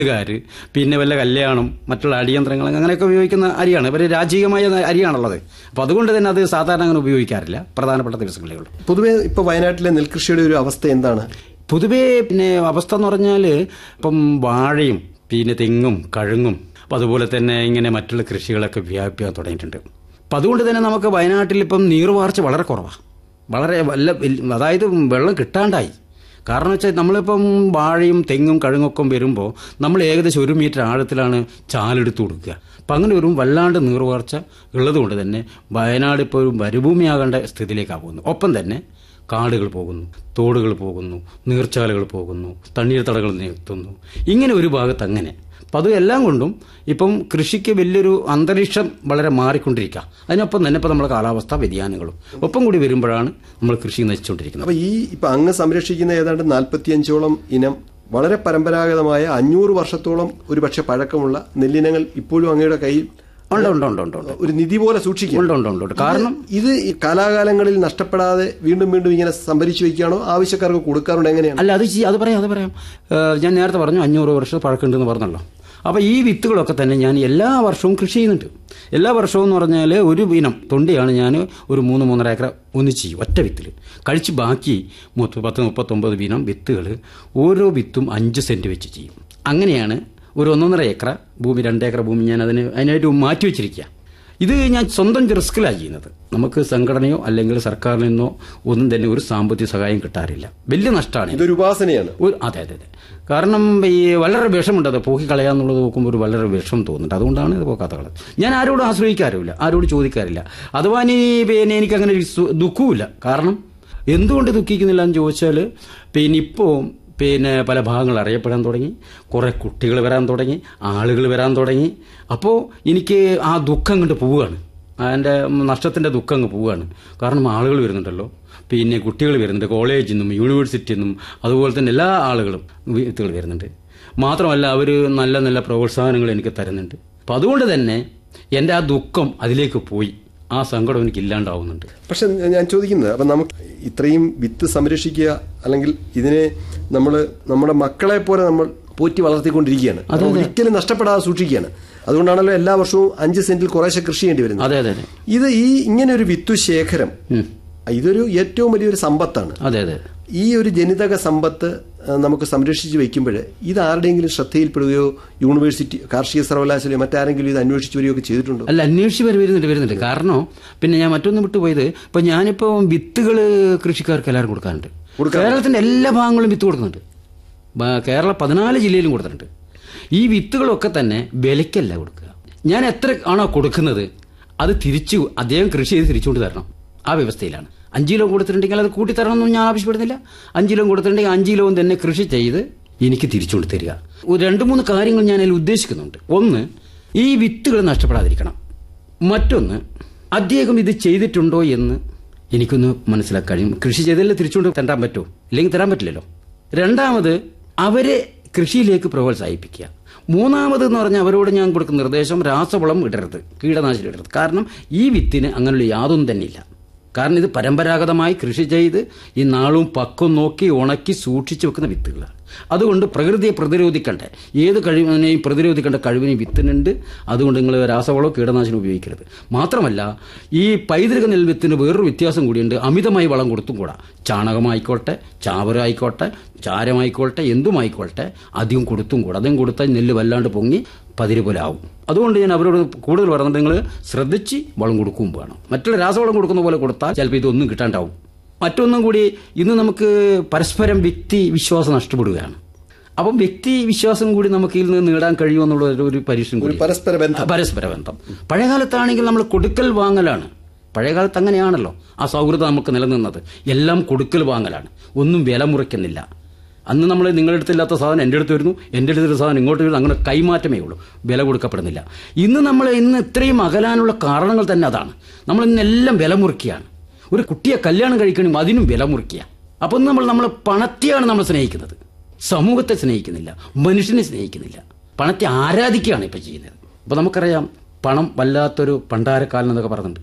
കാര് പിന്നെ വല്ല കല്യാണം മറ്റുള്ള അടിയന്ത്രങ്ങൾ അങ്ങനെയൊക്കെ ഉപയോഗിക്കുന്ന അരിയാണ് ഇവർ രാജകീയമായ അരിയാണുള്ളത് അപ്പോൾ അതുകൊണ്ട് തന്നെ അത് സാധാരണ അങ്ങനെ ഉപയോഗിക്കാറില്ല പ്രധാനപ്പെട്ട ദിവസങ്ങളിലേ ഉള്ളൂ പൊതുവെ ഇപ്പൊ വയനാട്ടിലെ നെൽകൃഷിയുടെ ഒരു അവസ്ഥ എന്താണ് പൊതുവേ പിന്നെ അവസ്ഥ എന്ന് പറഞ്ഞാൽ ഇപ്പം വാഴയും പിന്നെ തെങ്ങും കഴുങ്ങും അപ്പം അതുപോലെ തന്നെ ഇങ്ങനെ മറ്റുള്ള കൃഷികളൊക്കെ വ്യാപിക്കാൻ തുടങ്ങിയിട്ടുണ്ട് അപ്പം അതുകൊണ്ട് തന്നെ നമുക്ക് വയനാട്ടിൽ ഇപ്പം നീർവാർച്ച വളരെ കുറവാണ് വളരെ വല്ല വല്യ- അതായത് വെള്ളം കിട്ടാണ്ടായി കാരണം വെച്ചാൽ നമ്മളിപ്പം വാഴയും തെങ്ങും കഴുങ്ങൊക്കെ വരുമ്പോൾ നമ്മൾ ഏകദേശം ഒരു മീറ്റർ ആഴത്തിലാണ് ചാലെടുത്ത് കൊടുക്കുക അപ്പം അങ്ങനെ ഒരു വല്ലാണ്ട് നീർവാർച്ച ഉള്ളതുകൊണ്ട് തന്നെ വയനാട് ഇപ്പോൾ ഒരു മരുഭൂമിയാകേണ്ട സ്ഥിതിയിലേക്കാണ് പോകുന്നത് ഒപ്പം തന്നെ കാടുകൾ പോകുന്നു തോടുകൾ പോകുന്നു നീർച്ചാലുകൾ പോകുന്നു തണ്ണീർത്തടകൾ നിർത്തുന്നു ഇങ്ങനെ ഒരു ഭാഗത്ത് അങ്ങനെ അപ്പം അത് എല്ലാം കൊണ്ടും ഇപ്പം കൃഷിക്ക് വലിയൊരു അന്തരീക്ഷം വളരെ മാറിക്കൊണ്ടിരിക്കുക അതിനൊപ്പം തന്നെ ഇപ്പം നമ്മുടെ കാലാവസ്ഥ വ്യതിയാനങ്ങളും ഒപ്പം കൂടി വരുമ്പോഴാണ് നമ്മൾ കൃഷി നശിച്ചുകൊണ്ടിരിക്കുന്നത് അപ്പൊ ഈ ഇപ്പൊ അങ്ങ് സംരക്ഷിക്കുന്ന ഏതാണ്ട് നാൽപ്പത്തിയഞ്ചോളം ഇനം വളരെ പരമ്പരാഗതമായ അഞ്ഞൂറ് വർഷത്തോളം ഒരുപക്ഷെ പഴക്കമുള്ള നെല്ലിനങ്ങൾ ഇപ്പോഴും അങ്ങയുടെ കയ്യിൽ ഉണ്ട് ഉണ്ട് ഉണ്ട് ഉണ്ട് ഉണ്ട് ഒരു നിധി പോലെ സൂക്ഷിക്കും ഉണ്ട് ഉണ്ട് ഉണ്ട് ഉണ്ട് കാരണം ഇത് ഈ കാലാകാലങ്ങളിൽ നഷ്ടപ്പെടാതെ വീണ്ടും വീണ്ടും ഇങ്ങനെ സംഭരിച്ചു വയ്ക്കുകയാണോ ആവശ്യക്കാർക്ക് കൊടുക്കാറുണ്ട് എങ്ങനെയാണ് അല്ല അത് ചെയ്യ- അത് പറയാം അത് പറയാം ഏഹ് ഞാൻ നേരത്തെ പറഞ്ഞു അഞ്ഞൂറ് വർഷം പഴക്കമുണ്ടെന്ന് പറഞ്ഞല്ലോ അപ്പോൾ ഈ വിത്തുകളൊക്കെ തന്നെ ഞാൻ എല്ലാ വർഷവും കൃഷി ചെയ്യുന്നുണ്ട് എല്ലാ വർഷവും എന്ന് പറഞ്ഞാൽ ഒരു ഇനം തൊണ്ടിയാണ് ഞാൻ ഒരു മൂന്ന് മൂന്നര ഏക്കർ ഒന്നിച്ച് ചെയ്യും ഒറ്റ വിത്തിൽ കഴിച്ച് ബാക്കി മുപ്പ- പത്ത് മുപ്പത്തൊമ്പത് വീനം വിത്തുകൾ ഓരോ വിത്തും അഞ്ച് സെൻറ്റ് വെച്ച് ചെയ്യും അങ്ങനെയാണ് ഒരു ഒന്നൊന്നര ഏക്കർ ഭൂമി രണ്ട് ഏക്കർ ഭൂമി ഞാൻ അതിന് അതിനായിട്ട് മാറ്റി വെച്ചിരിക്കുക ഇത് ഞാൻ സ്വന്തം റിസ്കിലാണ് ചെയ്യുന്നത് നമുക്ക് സംഘടനയോ അല്ലെങ്കിൽ സർക്കാരിൽ നിന്നോ ഒന്നും തന്നെ ഒരു സാമ്പത്തിക സഹായം കിട്ടാറില്ല വലിയ നഷ്ടമാണ് ഇതൊരു ഉപാസനയാണ് ഒരു അതെ അതെ അതെ കാരണം ഈ വളരെ വിഷമുണ്ട് അത് പോക്കി കളയാന്നുള്ളത് നോക്കുമ്പോൾ ഒരു വളരെ വിഷം തോന്നുന്നുണ്ട് അതുകൊണ്ടാണ് ഇത് പോക്കാത്ത കളത് ഞാൻ ആരോടും ആശ്രയിക്കാറുമില്ല ആരോടും ചോദിക്കാറില്ല അഥവാ ഇനി പിന്നെ എനിക്ക് അങ്ങനെ ഒരു സു- ദുഃഖവുമില്ല കാരണം എന്തുകൊണ്ട് ദുഃഖിക്കുന്നില്ല എന്ന് ചോദിച്ചാൽ പിന്നെ ഇപ്പോൾ പിന്നെ പല ഭാഗങ്ങൾ അറിയപ്പെടാൻ തുടങ്ങി കുറേ കുട്ടികൾ വരാൻ തുടങ്ങി ആളുകൾ വരാൻ തുടങ്ങി അപ്പോൾ എനിക്ക് ആ ദുഃഖം കണ്ട് പോവുകയാണ് അതിൻ്റെ നഷ്ടത്തിൻ്റെ ദുഃഖം അങ്ങ് പോവുകയാണ് കാരണം ആളുകൾ വരുന്നുണ്ടല്ലോ പിന്നെ കുട്ടികൾ വരുന്നുണ്ട് കോളേജിൽ നിന്നും യൂണിവേഴ്സിറ്റിയിൽ നിന്നും അതുപോലെ തന്നെ എല്ലാ ആളുകളും വിത്തുകൾ വരുന്നുണ്ട് മാത്രമല്ല അവർ നല്ല നല്ല പ്രോത്സാഹനങ്ങൾ എനിക്ക് തരുന്നുണ്ട് അപ്പം അതുകൊണ്ട് തന്നെ എൻ്റെ ആ ദുഃഖം അതിലേക്ക് പോയി ആ സങ്കടം എനിക്ക് ഇല്ലാണ്ടാവുന്നുണ്ട് പക്ഷെ ഞാൻ ചോദിക്കുന്നത് അപ്പം നമുക്ക് ഇത്രയും വിത്ത് സംരക്ഷിക്കുക അല്ലെങ്കിൽ ഇതിനെ നമ്മൾ നമ്മുടെ മക്കളെ പോലെ നമ്മൾ പോറ്റി വളർത്തിക്കൊണ്ടിരിക്കുകയാണ് അത് ഒരിക്കലും നഷ്ടപ്പെടാതെ സൂക്ഷിക്കുകയാണ് അതുകൊണ്ടാണല്ലോ എല്ലാ വർഷവും അഞ്ച് സെന്റിൽ കുറേശ്ശെ കൃഷി ചെയ്യേണ്ടി വരുന്നത് അതെ അതെ അതെ ഇത് ഈ ഇങ്ങനെ ഒരു വിത്തു ശേഖരം ഉം. ഇതൊരു ഏറ്റവും വലിയൊരു സമ്പത്താണ് അതെ അതെ ഈ ഒരു ജനിതക സമ്പത്ത് ആ, നമുക്ക് സംരക്ഷിച്ച് വെക്കുമ്പോൾ ഇത് ആരുടെയെങ്കിലും ശ്രദ്ധയിൽപ്പെടുകയോ യൂണിവേഴ്സിറ്റി കാർഷിക സർവകലാശാലയോ മറ്റാരെങ്കിലും ഇത് അന്വേഷിച്ച് വരികയോ ഒക്കെ ചെയ്തിട്ടുണ്ടോ അല്ല അന്വേഷിച്ച് വരെ വരുന്നുണ്ട് വരുന്നുണ്ട് കാരണം പിന്നെ ഞാൻ മറ്റൊന്ന് വിട്ടുപോയത് ഇപ്പൊ ഞാനിപ്പോൾ വിത്തുകൾ കൃഷിക്കാർക്ക് എല്ലാവരും കൊടുക്കാറുണ്ട് കേരളത്തിന്റെ എല്ലാ ഭാഗങ്ങളും വിത്ത് കൊടുക്കുന്നുണ്ട് ബ- കേരള പതിനാല് ജില്ലയിലും കൊടുത്തിട്ടുണ്ട് ഈ വിത്തുകളൊക്കെ തന്നെ വിലയ്ക്കല്ല കൊടുക്കുക ഞാൻ എത്ര ആണോ കൊടുക്കുന്നത് അത് തിരിച്ചു അദ്ദേഹം കൃഷി ചെയ്ത് തിരിച്ചുകൊണ്ട് തരണം ആ വ്യവസ്ഥയിലാണ് അഞ്ച് കിലോ കൊടുത്തിട്ടുണ്ടെങ്കിൽ അത് കൂട്ടി തരണമെന്നും ഞാൻ ആവശ്യപ്പെടുന്നില്ല അഞ്ച് കിലോ കൊടുത്തിട്ടുണ്ടെങ്കിൽ അഞ്ച് കിലോവും തന്നെ കൃഷി ചെയ്ത് എനിക്ക് തിരിച്ചുകൊണ്ട് തരിക ഒരു രണ്ട് മൂന്ന് കാര്യങ്ങൾ ഞാൻ അതിൽ ഉദ്ദേശിക്കുന്നുണ്ട് ഒന്ന് ഈ വിത്തുകൾ നഷ്ടപ്പെടാതിരിക്കണം മറ്റൊന്ന് അദ്ദേഹം ഇത് ചെയ്തിട്ടുണ്ടോ എന്ന് എനിക്കൊന്ന് മനസ്സിലാക്കാൻ കഴിയും കൃഷി ചെയ്തല്ലേ തിരിച്ചുകൊണ്ട് തരാൻ പറ്റുമോ ഇല്ലെങ്കിൽ തരാൻ പറ്റില്ലല്ലോ രണ്ടാമത് അവരെ കൃഷിയിലേക്ക് പ്രോത്സാഹിപ്പിക്കുക മൂന്നാമത് എന്ന് പറഞ്ഞാൽ അവരോട് ഞാൻ കൊടുക്കുന്ന നിർദ്ദേശം രാസവളം ഇടരുത് കീടനാശിനി ഇടരുത് കാരണം ഈ വിത്തിന് അങ്ങനെയുള്ള യാതൊന്നും തന്നെ ഇല്ല കാരണം ഇത് പരമ്പരാഗതമായി കൃഷി ചെയ്ത് ഈ നാളും പക്വം നോക്കി ഉണക്കി സൂക്ഷിച്ചു വെക്കുന്ന വിത്തുകളാണ് അതുകൊണ്ട് പ്രകൃതിയെ പ്രതിരോധിക്കണ്ടേ ഏത് കഴിവിനെയും പ്രതിരോധിക്കേണ്ട കഴിവിന് വിത്തിനുണ്ട് അതുകൊണ്ട് നിങ്ങൾ രാസവളമോ കീടനാശിനി ഉപയോഗിക്കരുത് മാത്രമല്ല ഈ പൈതൃക നെൽവിത്തിന് വേറൊരു വ്യത്യാസം കൂടിയുണ്ട് അമിതമായി വളം കൊടുത്തും കൂടാ ചാണകമായിക്കോട്ടെ ചാവരമായിക്കോട്ടെ ചാരമായിക്കോട്ടെ എന്തുമായിക്കോട്ടെ അധികം കൊടുത്തും കൂടാ അധികം കൊടുത്താൽ നെല്ല് വല്ലാണ്ട് പൊങ്ങി പതിര് പോലെ ആവും അതുകൊണ്ട് ഞാൻ അവരോട് കൂടുതൽ പറയുന്നത് നിങ്ങൾ ശ്രദ്ധിച്ച് വളം കൊടുക്കുകയും വേണം മറ്റുള്ള രാസവളം കൊടുക്കുന്ന പോലെ കൊടുത്താൽ ചിലപ്പോൾ ഇതൊന്നും കിട്ടാണ്ടാവും മറ്റൊന്നും കൂടി ഇന്ന് നമുക്ക് പരസ്പരം വ്യക്തി വിശ്വാസം നഷ്ടപ്പെടുകയാണ് അപ്പം വ്യക്തി വിശ്വാസം കൂടി നമുക്ക് ഇതിൽ നിന്ന് നേടാൻ കഴിയുമെന്നുള്ള ഒരു- ഒരു പരീക്ഷണം കൂടി പരസ്പര ബന്ധം പരസ്പര ബന്ധം പഴയകാലത്താണെങ്കിൽ നമ്മൾ കൊടുക്കൽ വാങ്ങലാണ് പഴയകാലത്ത് അങ്ങനെയാണല്ലോ ആ സൗഹൃദം നമുക്ക് നിലനിന്നത് എല്ലാം കൊടുക്കൽ വാങ്ങലാണ് ഒന്നും വില മുറിക്കുന്നില്ല അന്ന് നമ്മൾ നിങ്ങളുടെ അടുത്തില്ലാത്ത സാധനം എൻ്റെ അടുത്ത് വരുന്നു എൻ്റെ അടുത്തൊരു സാധനം ഇങ്ങോട്ട് വരുന്നു അങ്ങനെ കൈമാറ്റമേ ഉള്ളൂ വില കൊടുക്കപ്പെടുന്നില്ല ഇന്ന് നമ്മൾ ഇന്ന് ഇത്രയും അകലാനുള്ള കാരണങ്ങൾ തന്നെ അതാണ് നമ്മൾ ഇന്നെല്ലാം വില മുറിക്കുകയാണ് ഒരു കുട്ടിയെ കല്യാണം കഴിക്കണമെങ്കിൽ അതിനും വില മുറിക്കുക അപ്പം നമ്മൾ നമ്മൾ പണത്തെയാണ് നമ്മൾ സ്നേഹിക്കുന്നത് സമൂഹത്തെ സ്നേഹിക്കുന്നില്ല മനുഷ്യനെ സ്നേഹിക്കുന്നില്ല പണത്തെ ആരാധിക്കുകയാണ് ഇപ്പം ചെയ്യുന്നത് അപ്പോൾ നമുക്കറിയാം പണം വല്ലാത്തൊരു പണ്ടാരക്കാലം എന്നൊക്കെ പറഞ്ഞിട്ടുണ്ട്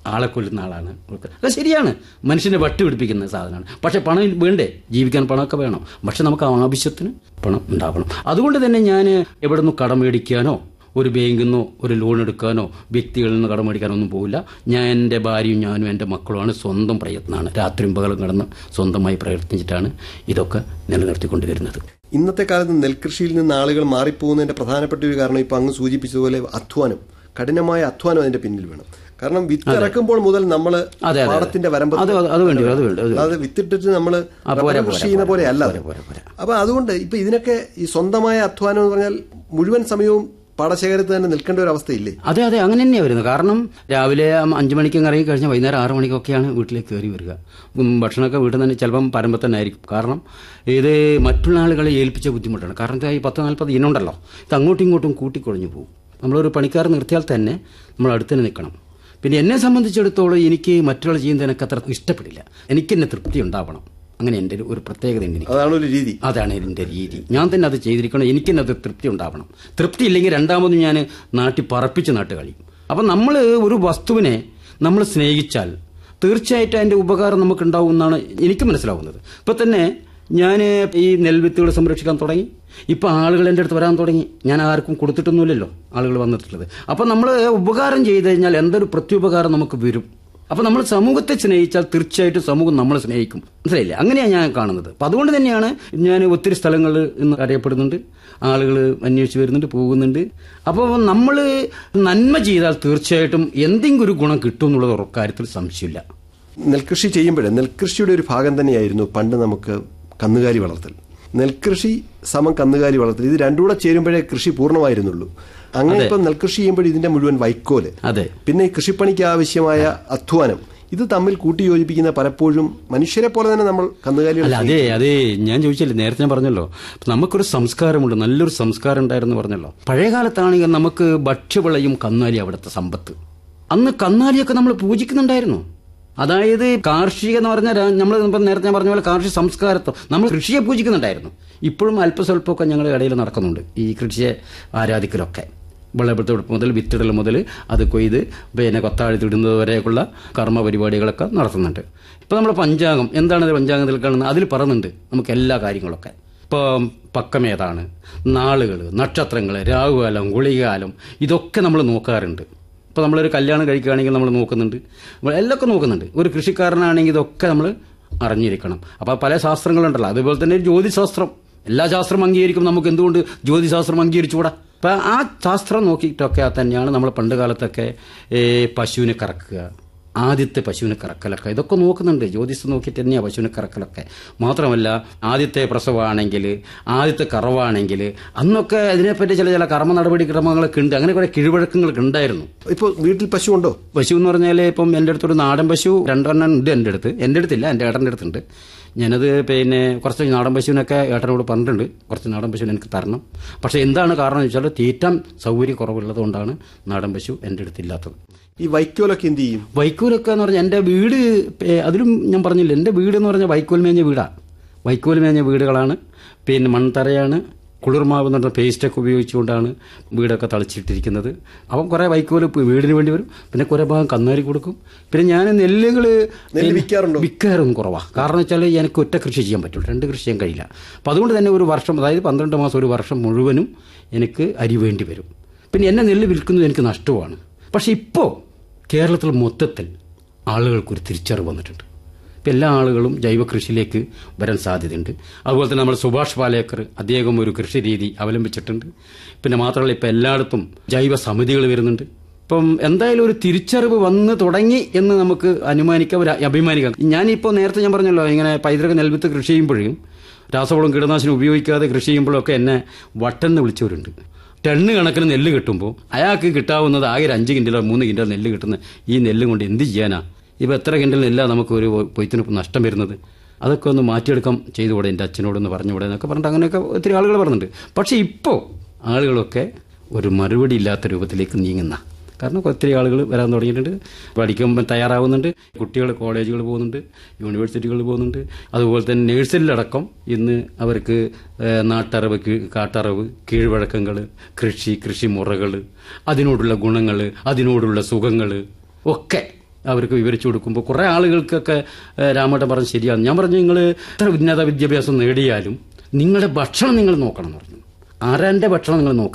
ആളെ കൊല്ലുന്ന ആളാണ് അത് ശരിയാണ് മനുഷ്യനെ വട്ടി പിടിപ്പിക്കുന്ന സാധനമാണ് പക്ഷെ പണം വേണ്ടേ ജീവിക്കാൻ പണമൊക്കെ വേണം പക്ഷെ നമുക്ക് ആവശ്യത്തിന് പണം ഉണ്ടാവണം അതുകൊണ്ട് തന്നെ ഞാൻ എവിടെ നിന്ന് കടം മേടിക്കാനോ ഒരു ബാങ്കിൽ നിന്നോ ഒരു ലോൺ എടുക്കാനോ വ്യക്തികളിൽ നിന്ന് കടം മേടിക്കാനോ ഒന്നും പോകില്ല ഞാൻ എൻ്റെ ഭാര്യയും ഞാനും എൻ്റെ മക്കളുമാണ് സ്വന്തം പ്രയത്നമാണ് രാത്രിയും പകലും കിടന്ന് സ്വന്തമായി പ്രയത്നിച്ചിട്ടാണ് ഇതൊക്കെ നിലനിർത്തിക്കൊണ്ടുവരുന്നത് ഇന്നത്തെ കാലത്ത് നെൽകൃഷിയിൽ നിന്ന് ആളുകൾ മാറിപ്പോകുന്നതിന്റെ പ്രധാനപ്പെട്ട ഒരു കാരണം ഇപ്പൊ അങ്ങ് സൂചിപ്പിച്ചതുപോലെ അധ്വാനം കഠിനമായ അധ്വാനം അതിന്റെ പിന്നിൽ വേണം കാരണം വിത്ത് ഇറക്കുമ്പോൾ മുതൽ നമ്മൾ അതെ, അതെ. പാടത്തിന്റെ വരമ്പ് അത് അത് വേണ്ടി വരും, അത് വേണ്ടി വരും. അതായത് വിത്തിട്ടിട്ട് നമ്മൾ ആ, പോരാ, കൃഷി പോരാ, ചെയ്യുന്ന പോലെ അല്ല പോരാ, പോരാ, പോരാ. അപ്പൊ അതുകൊണ്ട് ഇപ്പൊ ഇതിനൊക്കെ ഈ സ്വന്തമായ അധ്വാനം എന്ന് പറഞ്ഞാൽ മുഴുവൻ സമയവും പാടശേഖരത്ത് തന്നെ നിൽക്കേണ്ട ഒരു അവസ്ഥയില്ലേ അതെ അതെ അങ്ങനെ തന്നെയാണ് വരുന്നത് കാരണം രാവിലെ അഞ്ചു മണിക്ക് ഇറങ്ങി കഴിഞ്ഞാൽ വൈകുന്നേരം ആറ് മണിക്കൊക്കെയാണ് വീട്ടിലേക്ക് കയറി വരിക ഉം, ഭക്ഷണമൊക്കെ വീട്ടിൽ തന്നെ ചിലപ്പം പരമ്പ തന്നെ ആയിരിക്കും കാരണം ഇത് മറ്റുള്ള ആളുകളെ ഏൽപ്പിച്ച ബുദ്ധിമുട്ടാണ് കാരണം എന്താ ഈ പത്ത് നാൽപ്പത് ഇനമുണ്ടല്ലോ ഇത് അങ്ങോട്ടും ഇങ്ങോട്ടും കൂട്ടിക്കൊഴിഞ്ഞു പോകും നമ്മളൊരു പണിക്കാരൻ നിർത്തിയാൽ തന്നെ നമ്മൾ അടുത്ത് തന്നെ നിൽക്കണം പിന്നെ എന്നെ സംബന്ധിച്ചിടത്തോളം എനിക്ക് മറ്റുള്ള ചെയ്യുന്നത് എനിക്ക് അത്ര ഇഷ്ടപ്പെടില്ല എനിക്ക് തന്നെ തൃപ്തി ഉണ്ടാവണം അങ്ങനെ എൻ്റെ ഒരു- ഒരു പ്രത്യേകത ഉണ്ട് എനിക്ക് അതാണ് ഒരു രീതി അതാണ് എൻ്റെ രീതി ഞാൻ തന്നെ അത് ചെയ്തിരിക്കണം എനിക്ക് തന്നെ അത് തൃപ്തി ഉണ്ടാവണം തൃപ്തി ഇല്ലെങ്കിൽ രണ്ടാമത് ഞാൻ നാട്ടിൽ പറപ്പിച്ച് നാട്ട് കളയും അപ്പം നമ്മൾ ഒരു വസ്തുവിനെ നമ്മൾ സ്നേഹിച്ചാൽ തീർച്ചയായിട്ടും അതിൻ്റെ ഉപകാരം നമുക്ക് ഉണ്ടാവും എന്നാണ് എനിക്ക് മനസ്സിലാവുന്നത് ഇപ്പം തന്നെ ഞാൻ ഈ നെൽവിത്തുകൾ സംരക്ഷിക്കാൻ തുടങ്ങി ഇപ്പം ആളുകൾ എൻ്റെ അടുത്ത് വരാൻ തുടങ്ങി ഞാൻ ആർക്കും കൊടുത്തിട്ടൊന്നുമില്ലല്ലോ ആളുകൾ വന്നിട്ടുള്ളത് അപ്പം നമ്മൾ ഉപകാരം ചെയ്ത് കഴിഞ്ഞാൽ എന്തൊരു പ്രത്യുപകാരം നമുക്ക് വരും അപ്പൊ നമ്മൾ സമൂഹത്തെ സ്നേഹിച്ചാൽ തീർച്ചയായിട്ടും സമൂഹം നമ്മളെ സ്നേഹിക്കും മനസ്സിലായില്ലേ അങ്ങനെയാണ് ഞാൻ കാണുന്നത് അപ്പൊ അതുകൊണ്ട് തന്നെയാണ് ഞാൻ ഒത്തിരി സ്ഥലങ്ങളിൽ ഇന്ന് അറിയപ്പെടുന്നുണ്ട് ആളുകൾ അന്വേഷിച്ച് വരുന്നുണ്ട് പോകുന്നുണ്ട് അപ്പോൾ നമ്മൾ നന്മ ചെയ്താൽ തീർച്ചയായിട്ടും എന്തെങ്കിലും ഒരു ഗുണം കിട്ടും എന്നുള്ളത് ഉറക്കാര്യത്തിൽ സംശയമില്ല നെൽകൃഷി ചെയ്യുമ്പോഴേ നെൽകൃഷിയുടെ ഒരു ഭാഗം തന്നെയായിരുന്നു പണ്ട് നമുക്ക് കന്നുകാലി വളർത്തൽ നെൽകൃഷി സമം കന്നുകാലി വളർത്തൽ ഇത് രണ്ടും കൂടെ ചേരുമ്പോഴേ കൃഷി പൂർണ്ണമായിരുന്നുള്ളൂ അങ്ങനെ ഇപ്പം നെൽകൃഷി ചെയ്യുമ്പോൾ ഇതിന്റെ മുഴുവൻ വൈക്കോല് അതെ പിന്നെ ഈ കൃഷിപ്പണിക്ക് ആവശ്യമായ അധ്വാനം ഇത് തമ്മിൽ കൂട്ടിയോജിപ്പിക്കുന്ന പലപ്പോഴും മനുഷ്യരെ പോലെ തന്നെ നമ്മൾ കന്നുകാലികൾ അല്ല അതെ അതെ ഞാൻ ചോദിച്ചില്ലേ നേരത്തെ ഞാൻ പറഞ്ഞല്ലോ നമുക്കൊരു സംസ്കാരമുണ്ട് നല്ലൊരു സംസ്കാരം ഉണ്ടായിരുന്നു പറഞ്ഞല്ലോ പഴയ കാലത്താണെങ്കിൽ നമുക്ക് ഭക്ഷ്യവിളയും കന്നാലി അവിടുത്തെ സമ്പത്ത് അന്ന് കന്നാലിയൊക്കെ നമ്മൾ പൂജിക്കുന്നുണ്ടായിരുന്നു അതായത് കാർഷിക എന്ന് പറഞ്ഞാൽ നമ്മൾ നേരത്തെ ഞാൻ പറഞ്ഞ പോലെ കാർഷിക സംസ്കാരത്തെ നമ്മൾ കൃഷിയെ പൂജിക്കുന്നുണ്ടായിരുന്നു ഇപ്പോഴും അല്പസ്വല്പമൊക്കെ ഞങ്ങളുടെ ഇടയിൽ നടക്കുന്നുണ്ട് ഈ കൃഷിയെ ആരാധിക്കലൊക്കെ വിളവെടുപ്പ് മുതൽ വിത്തിടൽ മുതൽ അത് കൊയ്ത് പിന്നെ കൊത്താഴ്ത്തിടുന്നത് വരെയൊക്കെയുള്ള കർമ്മ പരിപാടികളൊക്കെ നടത്തുന്നുണ്ട് ഇപ്പോൾ നമ്മൾ പഞ്ചാംഗം എന്താണ് ഇത് പഞ്ചാംഗത്തിൽ കാണുന്നത് അതിൽ പറയുന്നുണ്ട് നമുക്ക് എല്ലാ കാര്യങ്ങളൊക്കെ ഇപ്പോൾ പക്കമേതാണ് നാളുകൾ നക്ഷത്രങ്ങൾ രാഹുകാലം ഗുളികാലം ഇതൊക്കെ നമ്മൾ നോക്കാറുണ്ട് ഇപ്പോൾ നമ്മളൊരു കല്യാണം കഴിക്കുകയാണെങ്കിൽ നമ്മൾ നോക്കുന്നുണ്ട് നമ്മൾ എല്ലാം നോക്കുന്നുണ്ട് ഒരു കൃഷിക്കാരനാണെങ്കിൽ ഇതൊക്കെ നമ്മൾ അറിഞ്ഞിരിക്കണം അപ്പോൾ പല ശാസ്ത്രങ്ങളുണ്ടല്ലോ അതുപോലെ തന്നെ ജ്യോതിശാസ്ത്രം എല്ലാ ശാസ്ത്രം അംഗീകരിക്കും നമുക്ക് എന്തുകൊണ്ട് ജ്യോതിശാസ്ത്രം അംഗീകരിച്ചുകൂടാ അപ്പം ആ ശാസ്ത്രം നോക്കിയിട്ടൊക്കെ തന്നെയാണ് നമ്മൾ പണ്ട് കാലത്തൊക്കെ ഏ, പശുവിനെ കറക്കുക ആദ്യത്തെ പശുവിനെ കറക്കലൊക്കെ ഇതൊക്കെ നോക്കുന്നുണ്ട് ജ്യോതിഷം നോക്കിയിട്ട് തന്നെയാണ് പശുവിനെ കറക്കലൊക്കെ മാത്രമല്ല ആദ്യത്തെ പ്രസവമാണെങ്കിൽ ആദ്യത്തെ കറവാണെങ്കിൽ അന്നൊക്കെ ഇതിനെപ്പറ്റി ചില ചില കർമ്മ നടപടിക്രമങ്ങളൊക്കെ ഉണ്ട് അങ്ങനെ കുറെ കിഴിവഴക്കങ്ങളൊക്കെ ഉണ്ടായിരുന്നു ഇപ്പോൾ വീട്ടിൽ പശു ഉണ്ടോ പശു എന്ന് പറഞ്ഞാൽ ഇപ്പം എൻ്റെ അടുത്തൊരു നാടൻ പശു രണ്ടെണ്ണം ഉണ്ട് എൻ്റെ അടുത്ത് എൻ്റെ അടുത്തില്ല എൻ്റെ ഏട്ടൻ്റെ അടുത്തുണ്ട് ഞാനത് പിന്നെ കുറച്ച് നാടൻ പശുവിനൊക്കെ ഏട്ടനോട് പറഞ്ഞിട്ടുണ്ട് കുറച്ച് നാടൻ പശുവിനെ എനിക്ക് തരണം പക്ഷേ എന്താണ് കാരണം എന്ന് വെച്ചാൽ തീറ്റാൻ സൗകര്യം കുറവുള്ളത് കൊണ്ടാണ് നാടൻ പശു എൻ്റെ അടുത്തില്ലാത്തത് ഈ വൈക്കോലൊക്കെ എന്ത് ചെയ്യും വൈക്കോലൊക്കെ എന്ന് പറഞ്ഞാൽ എൻ്റെ വീട് ഏ, അതിലും ഞാൻ പറഞ്ഞില്ല എൻ്റെ വീട് എന്ന് പറഞ്ഞാൽ വൈക്കോൽ മേഞ്ഞ വീടാണ് വൈക്കോൽ മേഞ്ഞ വീടുകളാണ് പിന്നെ മൺതറയാണ് കുളിർമാവ് എന്ന് പറഞ്ഞ പേസ്റ്റൊക്കെ ഉപയോഗിച്ചുകൊണ്ടാണ് വീടൊക്കെ തളിച്ചിട്ടിരിക്കുന്നത് അപ്പം കുറേ വൈക്കോൽ ഇപ്പൊ വീടിന് വേണ്ടി വരും പിന്നെ കുറേ ഭാഗം കന്നാരി കൊടുക്കും പിന്നെ ഞാൻ നെല്ലുകൾ നെല്ല് വിൽക്കാറുണ്ടോ വിൽക്കാറൊന്നും കുറവാണ് കാരണം വെച്ചാൽ എനിക്ക് ഒറ്റ കൃഷി ചെയ്യാൻ പറ്റുള്ളൂ രണ്ട് കൃഷി ചെയ്യാൻ കഴിയില്ല അപ്പം അതുകൊണ്ട് തന്നെ ഒരു വർഷം അതായത് പന്ത്രണ്ട് മാസം ഒരു വർഷം മുഴുവനും എനിക്ക് അരി വേണ്ടി വരും പിന്നെ എന്നെ നെല്ല് വിൽക്കുന്നത് എനിക്ക് നഷ്ടമാണ് പക്ഷെ ഇപ്പോൾ കേരളത്തിൽ മൊത്തത്തിൽ ആളുകൾക്കൊരു തിരിച്ചറിവ് വന്നിട്ടുണ്ട് ഇപ്പം എല്ലാ ആളുകളും ജൈവ കൃഷിയിലേക്ക് വരാൻ സാധ്യതയുണ്ട് അതുപോലെ തന്നെ നമ്മൾ സുഭാഷ് പാലേക്കർ അദ്ദേഹം ഒരു കൃഷി രീതി അവലംബിച്ചിട്ടുണ്ട് പിന്നെ മാത്രമല്ല ഇപ്പം എല്ലായിടത്തും ജൈവ സമിതികൾ വരുന്നുണ്ട് ഇപ്പം എന്തായാലും ഒരു തിരിച്ചറിവ് വന്ന് തുടങ്ങി എന്ന് നമുക്ക് അനുമാനിക്കാം ഒരു അഭിമാനിക്കാം ഞാനിപ്പോൾ നേരത്തെ ഞാൻ പറഞ്ഞല്ലോ ഇങ്ങനെ പൈതൃക നെൽവിത്ത് കൃഷി ചെയ്യുമ്പോഴും രാസവളം കീടനാശിനി ഉപയോഗിക്കാതെ കൃഷി ചെയ്യുമ്പോഴൊക്കെ എന്നെ വട്ടെന്ന് വിളിച്ചവരുണ്ട് ടണ്ണ് കണക്കിന് നെല്ല് കിട്ടുമ്പോൾ അയാൾക്ക് കിട്ടാവുന്നത് ആകെ ഒരു അഞ്ച് കിൻഡലോ മൂന്ന് കിൻഡൽ നെല്ല് കിട്ടുന്ന ഈ നെല്ല് കൊണ്ട് എന്ത് ചെയ്യാനാ ഇപ്പോൾ എത്ര കിൻഡൽ നെല്ലാണ് നമുക്ക് ഒരു പൊയ്ത്തിന് നഷ്ടം വരുന്നത് അതൊക്കെ ഒന്ന് മാറ്റിയെടുക്കാം ചെയ്തുകൂടെ എൻ്റെ അച്ഛനോടൊന്ന് പറഞ്ഞുകൂടെ എന്നൊക്കെ പറഞ്ഞിട്ട് അങ്ങനെയൊക്കെ ഒത്തിരി ആളുകൾ പറഞ്ഞിട്ടുണ്ട് പക്ഷേ ഇപ്പോൾ ആളുകളൊക്കെ ഒരു മറുപടി ഇല്ലാത്ത രൂപത്തിലേക്ക് നീങ്ങുന്ന കാരണം ഒത്തിരി ആളുകൾ വരാൻ തുടങ്ങിയിട്ടുണ്ട് പഠിക്കുമ്പോൾ തയ്യാറാവുന്നുണ്ട് കുട്ടികൾ കോളേജുകൾ പോകുന്നുണ്ട് യൂണിവേഴ്സിറ്റികൾ പോകുന്നുണ്ട് അതുപോലെ തന്നെ നഴ്സറിയിലടക്കം ഇന്ന് അവർക്ക് ഏഹ്, നാട്ടറിവ് കീ- കാട്ടറിവ് കീഴ്വഴക്കങ്ങൾ കൃഷി കൃഷിമുറകൾ അതിനോടുള്ള ഗുണങ്ങൾ അതിനോടുള്ള സുഖങ്ങൾ ഒക്കെ അവർക്ക് വിവരിച്ചു കൊടുക്കുമ്പോൾ കുറേ ആളുകൾക്കൊക്കെ ഏഹ്, രാമേട്ടൻ പറഞ്ഞ് ശരിയാണ് ഞാൻ പറഞ്ഞു നിങ്ങൾ ഇത്ര ഉന്നത വിദ്യാഭ്യാസം നേടിയാലും നിങ്ങളുടെ ഭക്ഷണം നിങ്ങൾ നോക്കണം എന്ന് പറഞ്ഞു ആരാൻ്റെ ഭക്ഷണം നിങ്ങൾ നോക്കണം